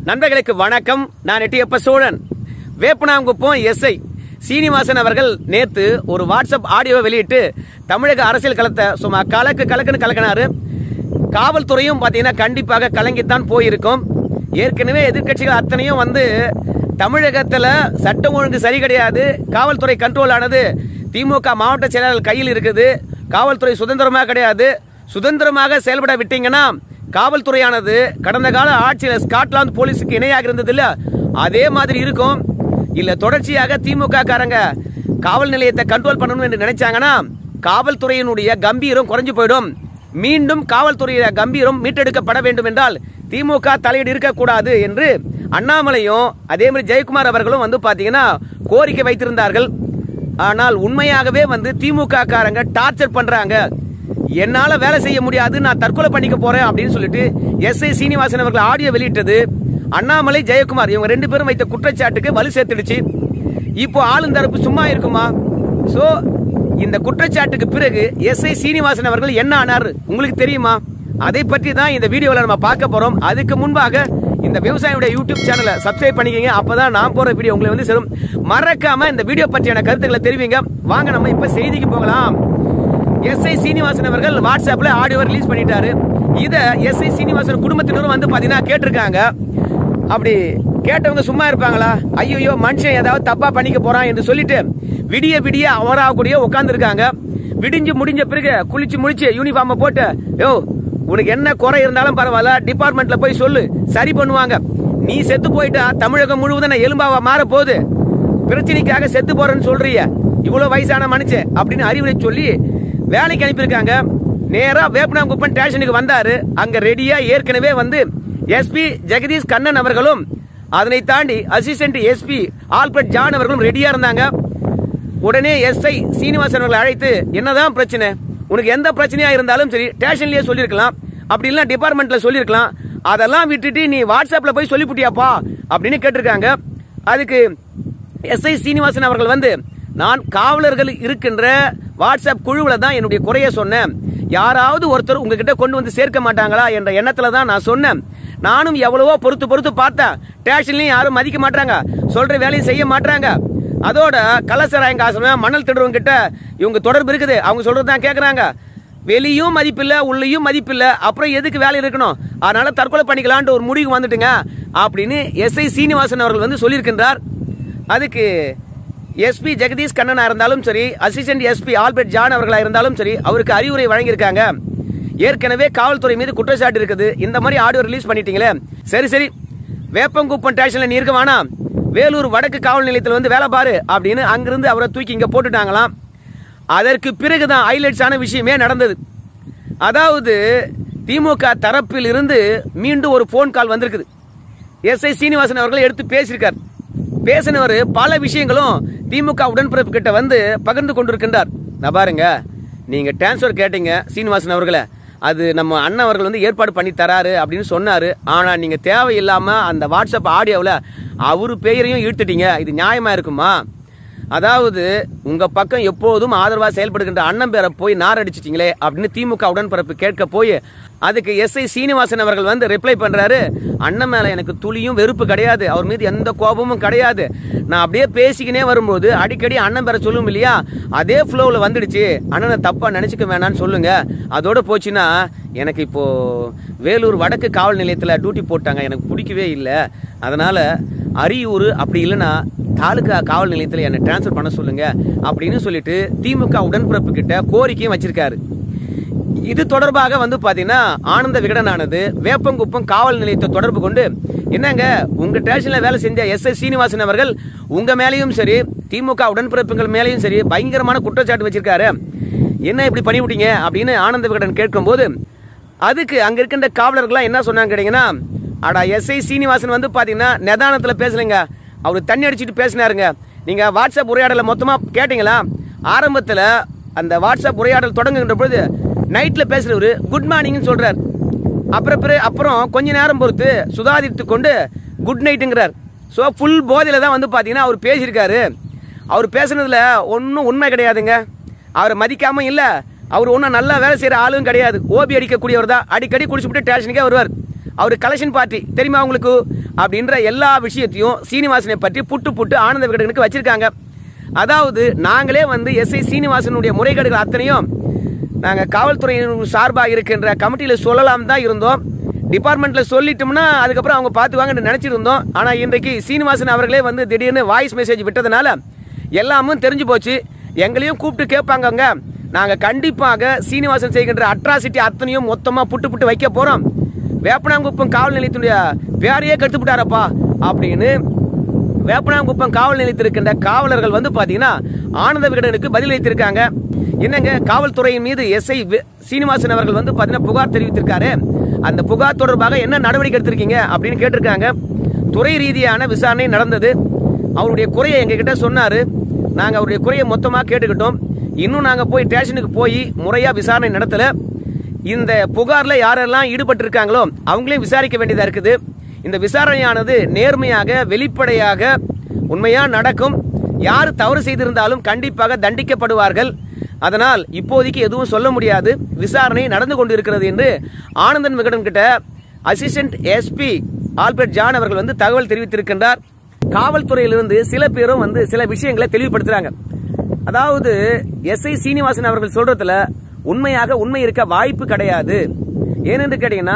நண்பர்களுக்கு வணக்கம் நான் எட்டியப்ப சோழன் வேப்பனாங்குப்பம் எஸ்ஐ சீனிவாசன் அவர்கள் நேத்து ஒரு வாட்ஸ்அப் ஆடியோவை வெளியிட்டு தமிழக அரசியல் களத்தை சும்மா கலக்கு கலக்குன்னு கலக்கினாரு காவல்துறையும் பார்த்தீங்கன்னா கண்டிப்பாக கலங்கித்தான் போயிருக்கும் ஏற்கனவே எதிர்க்கட்சிகள் அத்தனையும் வந்து தமிழகத்தில் சட்டம் ஒழுங்கு சரி கிடையாது காவல்துறை கண்ட்ரோல் ஆனது திமுக மாவட்ட செயலாளர் கையில் இருக்குது காவல்துறை சுதந்திரமாக கிடையாது சுதந்திரமாக செயல்பட விட்டீங்கன்னா காவல்துறையானது கடந்த கால ஆட்சியில் ஸ்காட்லாந்து போலீஸுக்கு இணையாக இருந்தது இல்ல அதே மாதிரி இருக்கும் இல்ல தொடர்ச்சியாக திமுக காரங்க காவல் நிலையத்தை கண்ட்ரோல் பண்ணணும் என்று நினைச்சாங்கன்னா காவல்துறையினுடைய கம்பீரம் குறைஞ்சு போயிடும் மீண்டும் காவல்துறைய கம்பீரம் மீட்டெடுக்கப்பட வேண்டும் என்றால் திமுக தலையீடு இருக்கக்கூடாது என்று அண்ணாமலையும் அதே மாதிரி ஜெயக்குமார் அவர்களும் வந்து பாத்தீங்கன்னா கோரிக்கை வைத்திருந்தார்கள் ஆனால் உண்மையாகவே வந்து திமுக காரங்க டார்ச்சர் பண்றாங்க என்னால வேலை செய்ய முடியாது நான் தற்கொலை பண்ணிக்க போறேன் அப்படின்னு சொல்லிட்டு எஸ் ஐ சீனிவாசன் அவர்கள் ஆடியோ வெளியிட்டது அண்ணாமலை ஜெயக்குமார் இவங்க ரெண்டு பேரும் வைத்த குற்றச்சாட்டுக்கு வலு சேர்த்துடுச்சு இப்போ ஆளுந்தரப்பு சும்மா இருக்குமா சோ இந்த குற்றச்சாட்டுக்கு பிறகு எஸ் ஐ சீனிவாசன் அவர்கள் என்ன ஆனார் உங்களுக்கு தெரியுமா அதை பற்றி தான் இந்த வீடியோவில் நம்ம பார்க்க போறோம் அதுக்கு முன்பாக இந்த விவசாயியோட யூடியூப் சேனலை சப்ஸ்கிரைப் பண்ணிக்கங்க அப்பதான் நான் போற வீடியோ உங்களை வந்து சேரும் மறக்காம இந்த வீடியோ பற்றியான கருத்துக்களை தெரிவிங்க வாங்க நம்ம இப்ப செய்திக்கு போகலாம் எஸ்ஐ சீனிவாசன் அவர்கள் வாட்ஸ்அப்ல ஆடியோ ரிலீஸ் பண்ணிட்டாரு இத எஸ்ஐ சீனிவாசன் குடும்பத்தினரும் வந்து பாத்தீங்கன்னா கேட்டிருக்காங்க அப்படி கேட்டவங்க சும்மா இருப்பாங்களா ஐயோ மனுஷன் ஏதாவது தப்பா பண்ணிக்க போறான் என்று சொல்லிட்டு விடிய விடிய அவராகக்கூடிய உட்கார்ந்து இருக்காங்க விடிஞ்சு முடிஞ்ச பிறகு குளிச்சு முடிச்சு யூனிஃபார்மை போட்டு யோ உனக்கு என்ன குறை இருந்தாலும் பரவாயில்ல டிபார்ட்மெண்ட்ல போய் சொல்லு சரி பண்ணுவாங்க நீ செத்து போயிட்டா தமிழகம் முழுவதும் நான் எலும்பாவா மாற போகுது பிரச்சனைக்காக செத்து போறேன்னு சொல்றிய இவ்வளவு வயசான மனுஷன் அப்படின்னு அறிவுரை சொல்லி வேலைக்கு அனுப்பியிருக்காங்க நேரா வேப்பனாங்குப்பம் ஸ்டேஷனுக்கு வந்தாரு அங்க ரெடியா ஏற்கனவே வந்து எஸ்பி ஜெகதீஷ் கண்ணன் அவர்களும் அதனை தாண்டி அசிஸ்டன்ட் எஸ்பி ஆல்பர்ட் ஜான் அவர்களும் ரெடியா இருந்தாங்க உடனே எஸ்ஐ சீனிவாசன் அவர்களை அழைத்து என்னதான் பிரச்சனை உனக்கு எந்த பிரச்சனையா இருந்தாலும் சரி ஸ்டேஷன்லயே சொல்லிருக்கலாம் அப்படி இல்ல டிபார்ட்மெண்ட்ல சொல்லிருக்கலாம் அதெல்லாம் விட்டுட்டு நீ வாட்ஸ்அப்ல போய் சொல்லிப்புட்டியாப்பா அப்படின்னு கேட்டிருக்காங்க அதுக்கு எஸ்ஐ சீனிவாசன் அவர்கள் வந்து நான் காவலர்கள் இருக்கின்ற வாட்ஸ்அப் குழுவில் தான் என்னுடைய குறைய சொன்னேன் யாராவது ஒருத்தர் உங்ககிட்ட கொண்டு வந்து சேர்க்க மாட்டாங்களா என்ற எண்ணத்துல தான் நான் சொன்னேன் நானும் எவ்வளவோ பொறுத்து பொறுத்து பார்த்தேன் ஸ்டேஷன்லயும் யாரும் மதிக்க மாட்டாங்க சொல்ற வேலையை செய்ய மாட்டாங்க அதோட கலசராயங்க ஆசிரமம் மணல் திடுறவங்க கிட்ட இவங்க தொடர்பு இருக்குது அவங்க சொல்றது தான் கேட்கறாங்க வெளியும் மதிப்பில்ல உள்ளேயும் மதிப்பில்ல அப்புறம் எதுக்கு வேலை இருக்கணும் அதனால தற்கொலை பண்ணிக்கலான்ட்டு ஒரு முடிவுக்கு வந்துட்டுங்க அப்படின்னு எஸ்ஐ சீனிவாசன் அவர்கள் வந்து சொல்லியிருக்கின்றார் அதுக்கு எஸ்பி ஜெகதீஷ் கண்ணனா இருந்தாலும் சரி அசிஸ்டன்ட் எஸ்பி ஆல்பர்ட் ஜான் அவர்களா இருந்தாலும் சரி அவருக்கு அறிவுரை வழங்கியிருக்காங்க ஏற்கனவே காவல்துறை மீது குற்றச்சாட்டு இருக்குது இந்த மாதிரி ஆடியோ ரிலீஸ் பண்ணிட்டீங்களே சரி சரி வேப்பங்குப்பம் ஸ்டேஷன்ல நீ இருக்க வேணாம் வேலூர் வடக்கு காவல் நிலையத்தில் வந்து வேலை பாரு அப்படின்னு அங்கிருந்து அவரை தூக்கி இங்க போட்டுட்டாங்களாம் அதற்கு பிறகுதான் ஹைலைட்ஸான விஷயமே நடந்தது அதாவது திமுக தரப்பில் இருந்து மீண்டும் ஒரு ஃபோன் கால் வந்திருக்குது எஸ்ஐ சீனிவாசன் அவர்கள் எடுத்து பேசியிருக்கார் பேசினவர் பல விஷயங்களும் திமுக உடன்பிறப்பு கிட்ட வந்து பகிர்ந்து கொண்டிருக்கின்றார் நான் பாருங்க நீங்க டிரான்ஸ்ஃபர் கேட்டீங்க சீனிவாசன் அவர்களே அது நம்ம அண்ணன் அவர்கள் வந்து ஏற்பாடு பண்ணி தராரு அப்படின்னு சொன்னாரு ஆனா நீங்க தேவையில்லாம அந்த வாட்ஸ்அப் ஆடியோவில் அவரு பெயரையும் இழுத்துட்டீங்க இது நியாயமா இருக்குமா அதாவது உங்க பக்கம் எப்போதும் ஆதரவா செயல்படுகின்ற அண்ணன் பேரை போய் நார் அடிச்சிட்டீங்களே அப்படின்னு திமுக உடன்பிறப்பு கேட்க போய் அதுக்கு எஸ்ஐ சீனிவாசன் அவர்கள் வந்து ரிப்ளை பண்றாரு அண்ணன் மேல எனக்கு துளியும் வெறுப்பு கிடையாது அவர் மீது எந்த கோபமும் கிடையாது நான் அப்படியே பேசிக்கினே வரும்போது அடிக்கடி அண்ணன் பேரை சொல்லும் இல்லையா அதே ஃப்ளோவில் வந்துடுச்சு அண்ணனை தப்பா நினைச்சுக்க வேணாம்னு சொல்லுங்க அதோட போச்சுன்னா எனக்கு இப்போ வேலூர் வடக்கு காவல் நிலையத்தில் டியூட்டி போட்டாங்க எனக்கு பிடிக்கவே இல்லை அதனால அரியூர் அப்படி இல்லைன்னா தாலுகா காவல் நிலையத்தில் என்னை டிரான்ஸ்ஃபர் பண்ண சொல்லுங்க அப்படின்னு சொல்லிட்டு திமுக உடன்பிறப்பு கிட்ட கோரிக்கையும் வச்சிருக்காரு இது தொடர்பாக வந்து பாத்தீங்கன்னா ஆனந்த விகடனானது வேப்பங்குப்பம் காவல் நிலையத்தை தொடர்பு கொண்டு என்னங்க உங்க ஸ்டேஷன்ல வேலை செஞ்ச எஸ் எஸ் சீனிவாசன் அவர்கள் உங்க மேலேயும் சரி திமுக உடன்பிறப்புகள் மேலேயும் சரி பயங்கரமான குற்றச்சாட்டு வச்சிருக்காரு என்ன இப்படி பண்ணி விட்டீங்க அப்படின்னு ஆனந்த விகடன் கேட்கும்போது அதுக்கு அங்க இருக்கின்ற காவலர்கள்லாம் என்ன சொன்னாங்க கேட்டீங்கன்னா அடா எஸ்ஐ சீனிவாசன் வந்து பாத்தீங்கன்னா நிதானத்துல பேசலைங்க அவர் தண்ணி அடிச்சிட்டு பேசினாருங்க நீங்க வாட்ஸ்அப் உரையாடல மொத்தமா கேட்டீங்களா ஆரம்பத்துல அந்த வாட்ஸ்அப் உரையாடல் தொடங்குகின்ற பொழுது நைட்ல பேசுறவரு குட் மார்னிங்னு சொல்றார் அப்புறம் பிற- அப்புறம் கொஞ்ச நேரம் பொறுத்து சுதாரித்து கொண்டு குட் நைட்டுங்கிறார் ஸோ ஃபுல் போதையில தான் வந்து பாத்தீங்கன்னா அவர் பேசியிருக்காரு அவர் பேசுனதுல ஒன்றும் உண்மை கிடையாதுங்க அவரை மதிக்காம இல்ல அவர் ஒன்றும் நல்லா வேலை செய்யற ஆளும் கிடையாது ஓபி அடிக்கக்கூடியவர் தான் அடிக்கடி குடிச்சுட்டு ஸ்டேஷனுக்கே வருவார் அவர் கலெக்ஷன் பார்ட்டி தெரியுமா உங்களுக்கு அப்படின்ற எல்லா விஷயத்தையும் சீனிவாசனை பற்றி புட்டு புட்டு ஆனந்த விகடனுக்கு வச்சிருக்காங்க அதாவது நாங்களே வந்து எஸ்ஐ சீனிவாசனுடைய முறைகேடுகள் அத்தனையும் நாங்கள் காவல்துறையின் சார்பாக இருக்கின்ற கமிட்டியில் சொல்லலாம் தான் இருந்தோம் டிபார்ட்மெண்ட்டில் சொல்லிட்டோம்னா அதுக்கப்புறம் அவங்க பார்த்துக்குவாங்கன்னு நினச்சிட்டு இருந்தோம் ஆனால் இன்றைக்கு சீனிவாசன் அவர்களே வந்து திடீர்னு வாய்ஸ் மெசேஜ் விட்டதுனால எல்லாமும் தெரிஞ்சு போச்சு எங்களையும் கூப்பிட்டு கேட்பாங்கங்க நாங்கள் கண்டிப்பாக சீனிவாசன் செய்கின்ற அட்ராசிட்டி அத்தனையும் மொத்தமாக புட்டு புட்டு வைக்க போகிறோம் வேப்பனாங்குப்பம் காவல் நிலையத்தினுடைய பேரையே கெடுத்துவிட்டாரப்பா அப்படின்னு வேப்பனாங்குப்பம் காவல் நிலையத்தில் இருக்கின்ற காவலர்கள் வந்து பாத்தீங்கன்னா ஆனந்த விகடனுக்கு பதில் அளித்திருக்காங்க என்னங்க காவல்துறையின் மீது எஸ்ஐ சீனிவாசன் அவர்கள் வந்து பாத்தீங்கன்னா புகார் தெரிவித்திருக்காரு அந்த புகார் தொடர்பாக என்ன நடவடிக்கை எடுத்திருக்கீங்க அப்படின்னு கேட்டிருக்காங்க துறை ரீதியான விசாரணை நடந்தது அவருடைய குறையை எங்ககிட்ட சொன்னாரு நாங்க அவருடைய குறையை மொத்தமா கேட்டுக்கிட்டோம் இன்னும் நாங்க போய் ஸ்டேஷனுக்கு போய் முறையா விசாரணை நடத்தல இந்த புகார்ல யாரெல்லாம் ஈடுபட்டிருக்காங்களோ அவங்களையும் விசாரிக்க வேண்டியதா இருக்குது இந்த விசாரணையானது நேர்மையாக வெளிப்படையாக உண்மையா நடக்கும் யார் தவறு செய்திருந்தாலும் கண்டிப்பாக தண்டிக்கப்படுவார்கள் அதனால் இப்போதைக்கு எதுவும் சொல்ல முடியாது விசாரணை நடந்து கொண்டிருக்கிறது என்று ஆனந்தன் விகடன் கிட்ட அசிஸ்டன்ட் எஸ்பி ஆல்பர்ட் ஜான் அவர்கள் வந்து தகவல் தெரிவித்திருக்கின்றார் காவல்துறையிலிருந்து சில பேரும் வந்து சில விஷயங்களை தெளிவுபடுத்துறாங்க அதாவது எஸ்ஐ சீனிவாசன் அவர்கள் சொல்றதுல உண்மையாக உண்மை இருக்க வாய்ப்பு கிடையாது ஏனென்று கேட்டீங்கன்னா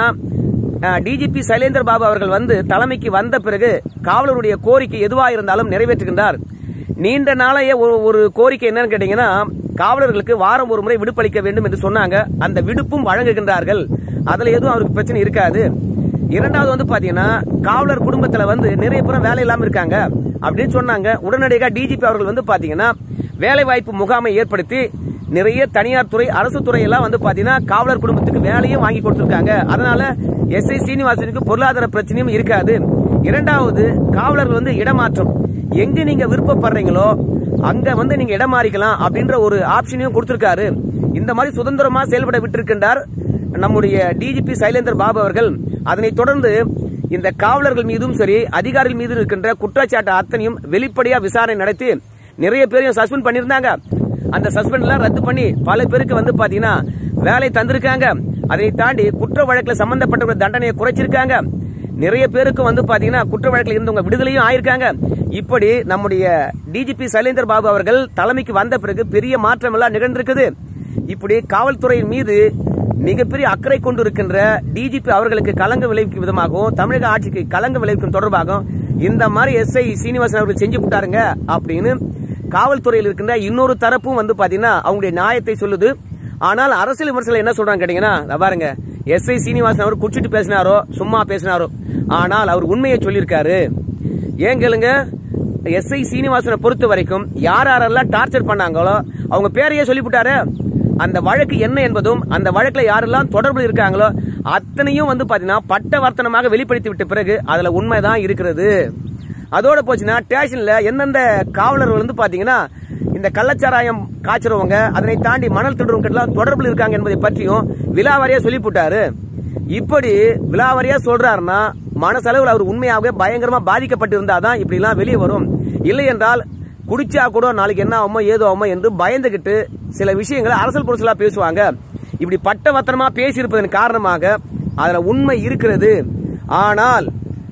டிஜிபி சைலேந்திர பாபு அவர்கள் வந்து தலைமைக்கு வந்த பிறகு காவலருடைய கோரிக்கை எதுவாக இருந்தாலும் நிறைவேற்றுகின்றார் நீண்ட நாளைய ஒரு ஒரு கோரிக்கை என்னன்னு கேட்டீங்கன்னா காவலர்களுக்கு வாரம் ஒரு முறை விடுப்பளிக்க வேண்டும் என்று சொன்னாங்க அந்த விடுப்பும் வழங்குகின்றார்கள் அதுல எதுவும் அவருக்கு பிரச்சனை இருக்காது இரண்டாவது வந்து பாத்தீங்கன்னா காவலர் குடும்பத்துல வந்து நிறைய பேர் வேலை இல்லாம இருக்காங்க அப்படின்னு சொன்னாங்க உடனடியாக டிஜிபி அவர்கள் வந்து பாத்தீங்கன்னா வேலை வாய்ப்பு முகாமை ஏற்படுத்தி நிறைய தனியார் துறை அரசு துறை எல்லாம் வந்து பாத்தீங்கன்னா காவலர் குடும்பத்துக்கு வேலையும் வாங்கி கொடுத்திருக்காங்க அதனால எஸ் ஐ சீனிவாசனுக்கு பொருளாதார பிரச்சனையும் இருக்காது இரண்டாவது காவலர்கள் வந்து இடமாற்றம் எங்க நீங்க விருப்பப்படுறீங்களோ அங்க வந்து நீங்க இடம் மாறிக்கலாம் அப்படின்ற ஒரு ஆப்ஷனையும் கொடுத்திருக்காரு இந்த மாதிரி சுதந்திரமா செயல்பட விட்டிருக்கின்றார் நம்முடைய டிஜிபி சைலேந்தர் பாபு அவர்கள் அதனைத் தொடர்ந்து இந்த காவலர்கள் மீதும் சரி அதிகாரிகள் மீது இருக்கின்ற குற்றச்சாட்டு அத்தனையும் வெளிப்படையா விசாரணை நடத்தி நிறைய பேரையும் சஸ்பெண்ட் பண்ணியிருந்தாங்க அந்த சஸ்பெண்ட் எல்லாம் ரத்து பண்ணி பல பேருக்கு வந்து பாத்தீங்கன்னா வேலை தந்திருக்காங்க அதை தாண்டி குற்ற வழக்குல சம்பந்தப்பட்ட தண்டனையை குறைச்சிருக்காங்க நிறைய பேருக்கு வந்து பாத்தீங்கன்னா குற்ற வழக்கில் இருந்தவங்க விடுதலையும் ஆயிருக்காங்க இப்படி நம்முடைய டிஜிபி சைலேந்தர் பாபு அவர்கள் தலைமைக்கு வந்த பிறகு பெரிய மாற்றம் எல்லாம் நிகழ்ந்திருக்குது இப்படி காவல்துறையின் மீது மிகப்பெரிய அக்கறை கொண்டு இருக்கின்ற டிஜிபி அவர்களுக்கு கலங்க விளைவிக்கும் விதமாகவும் தமிழக ஆட்சிக்கு கலங்க விளைவிக்கும் தொடர்பாகவும் இந்த மாதிரி எஸ்ஐ சீனிவாசன் அவர்கள் செஞ்சு விட்டாருங்க அப்படின்னு காவல்துறையில் இருக்கின்ற இன்னொரு தரப்பும் வந்து பாத்தீங்கன்னா அவங்களுடைய நியாயத்தை சொல்லுது ஆனால் அரசியல் விமர்சனம் என்ன சொல்றாங்க கேட்டீங்கன்னா இதோ பாருங்க எஸ்ஐ சீனிவாசன் அவர் குடிச்சிட்டு பேசினாரோ சும்மா பேசினாரோ ஆனால் அவர் உண்மையை சொல்லியிருக்காரு ஏன் கேளுங்க எஸ்ஐ சீனிவாசனை பொறுத்த வரைக்கும் யார் யாரெல்லாம் டார்ச்சர் பண்ணாங்களோ அவங்க பேரையே சொல்லிவிட்டாரு அந்த வழக்கு என்ன என்பதும் அந்த வழக்குல யாரெல்லாம் தொடர்பு இருக்காங்களோ அத்தனையும் வந்து பாத்தீங்கன்னா பட்ட வர்த்தனமாக வெளிப்படுத்தி விட்ட பிறகு அதுல உண்மைதான் இருக்கிறது அதோட போச்சுன்னா ஸ்டேஷன்ல எந்தெந்த காவலர்கள் வந்து பாத்தீங்கன்னா இந்த கள்ளச்சாராயம் காய்ச்சறவங்க அதனை தாண்டி மணல் திருடுறவங்க எல்லாம் தொடர்பில் இருக்காங்க என்பதை பற்றியும் விலாவாரியா சொல்லி போட்டாரு இப்படி விலாவாரியா சொல்றாருன்னா மனசளவில் அவர் உண்மையாகவே பயங்கரமா பாதிக்கப்பட்டிருந்தாதான் இப்படி எல்லாம் வெளியே வரும் இல்லை என்றால் குடிச்சா கூட நாளைக்கு என்ன ஆகுமோ ஏதோ ஆகுமோ என்று பயந்துகிட்டு சில விஷயங்களை அரசல் புரசலா பேசுவாங்க இப்படி பட்டவத்தனமா பேசியிருப்பதன் காரணமாக அதுல உண்மை இருக்கிறது ஆனால்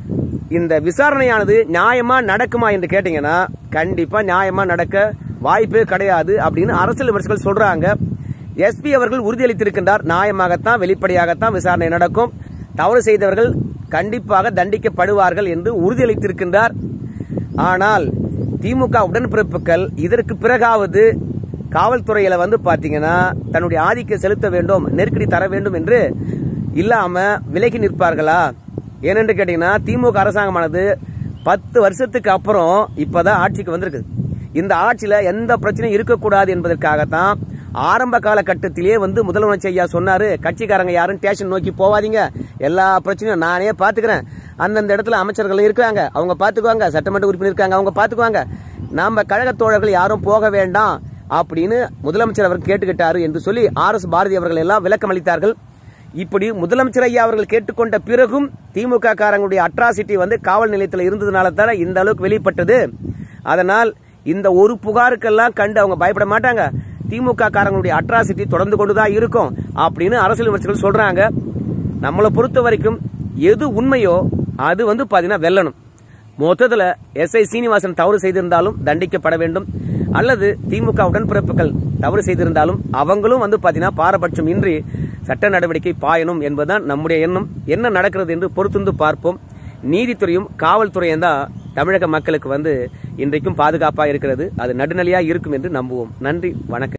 இந்த விசாரணையானது நியாயமா நடக்குமா என்று கேட்டீங்கன்னா கண்டிப்பா நியாயமா நடக்க வாய்ப்பே கிடையாது அப்படின்னு அரசியல் விமர்சகர்கள் சொல்றாங்க எஸ்பி அவர்கள் உறுதியளித்திருக்கின்றார் நியாயமாகத்தான் வெளிப்படையாகத்தான் விசாரணை நடக்கும் தவறு செய்தவர்கள் கண்டிப்பாக தண்டிக்கப்படுவார்கள் என்று உறுதியளித்திருக்கின்றார் ஆனால் திமுக உடன்பிறப்புகள் இதற்கு பிறகாவது காவல்துறையில வந்து பாத்தீங்கன்னா தன்னுடைய ஆதிக்கம் செலுத்த வேண்டும் நெருக்கடி தர வேண்டும் என்று இல்லாம விலகி நிற்பார்களா ஏனென்று கேட்டீங்கன்னா திமுக அரசாங்கமானது பத்து வருஷத்துக்கு அப்புறம் இப்பதான் ஆட்சிக்கு வந்திருக்கு இந்த ஆட்சியில எந்த பிரச்சனையும் இருக்கக்கூடாது என்பதற்காகத்தான் ஆரம்ப காலகட்டத்திலேயே வந்து முதலமைச்சர் ஐயா சொன்னாரு கட்சிக்காரங்க யாரும் ஸ்டேஷன் நோக்கி போவாதீங்க எல்லா பிரச்சனையும் நானே பாத்துக்கிறேன் அந்தந்த இடத்துல அமைச்சர்கள் இருக்காங்க அவங்க பாத்துக்குவாங்க சட்டமன்ற உறுப்பினர் இருக்காங்க அவங்க பாத்துக்குவாங்க நாம கழக தோழர்கள் யாரும் போக வேண்டாம் அப்படின்னு முதலமைச்சர் அவர் கேட்டுக்கிட்டாரு என்று சொல்லி ஆர் எஸ் பாரதி அவர்கள் எல்லாம் விளக்கம் அளித்தார்கள் இப்படி முதலமைச்சர் ஐயா அவர்கள் கேட்டுக்கொண்ட பிறகும் திமுக காரங்களுடைய அட்ராசிட்டி வந்து காவல் நிலையத்தில் இருந்ததுனால தானே இந்த அளவுக்கு வெளிப்பட்டது அதனால் இந்த ஒரு புகாருக்கெல்லாம் கண்டு அவங்க பயப்பட மாட்டாங்க திமுக காரங்களுடைய அட்ராசிட்டி தொடர்ந்து கொண்டுதான் இருக்கும் அப்படின்னு அரசியல் விமர்சகர்கள் சொல்றாங்க நம்மளை பொறுத்த வரைக்கும் எது உண்மையோ அது வந்து பாத்தீங்கன்னா வெல்லணும் மொத்தத்தில் எஸ்ஐ சீனிவாசன் தவறு செய்திருந்தாலும் தண்டிக்கப்பட வேண்டும் அல்லது திமுக உடன்பிறப்புகள் தவறு செய்திருந்தாலும் அவங்களும் வந்து பாத்தீங்கன்னா பாரபட்சம் இன்றி சட்ட நடவடிக்கை பாயணும் என்பதுதான் நம்முடைய எண்ணம் என்ன நடக்கிறது என்று பொறுத்திருந்து பார்ப்போம் நீதித்துறையும் காவல்துறையும் தான் தமிழக மக்களுக்கு வந்து இன்றைக்கும் பாதுகாப்பாக இருக்கிறது அது நடுநிலையாக இருக்கும் என்று நம்புவோம் நன்றி வணக்கம்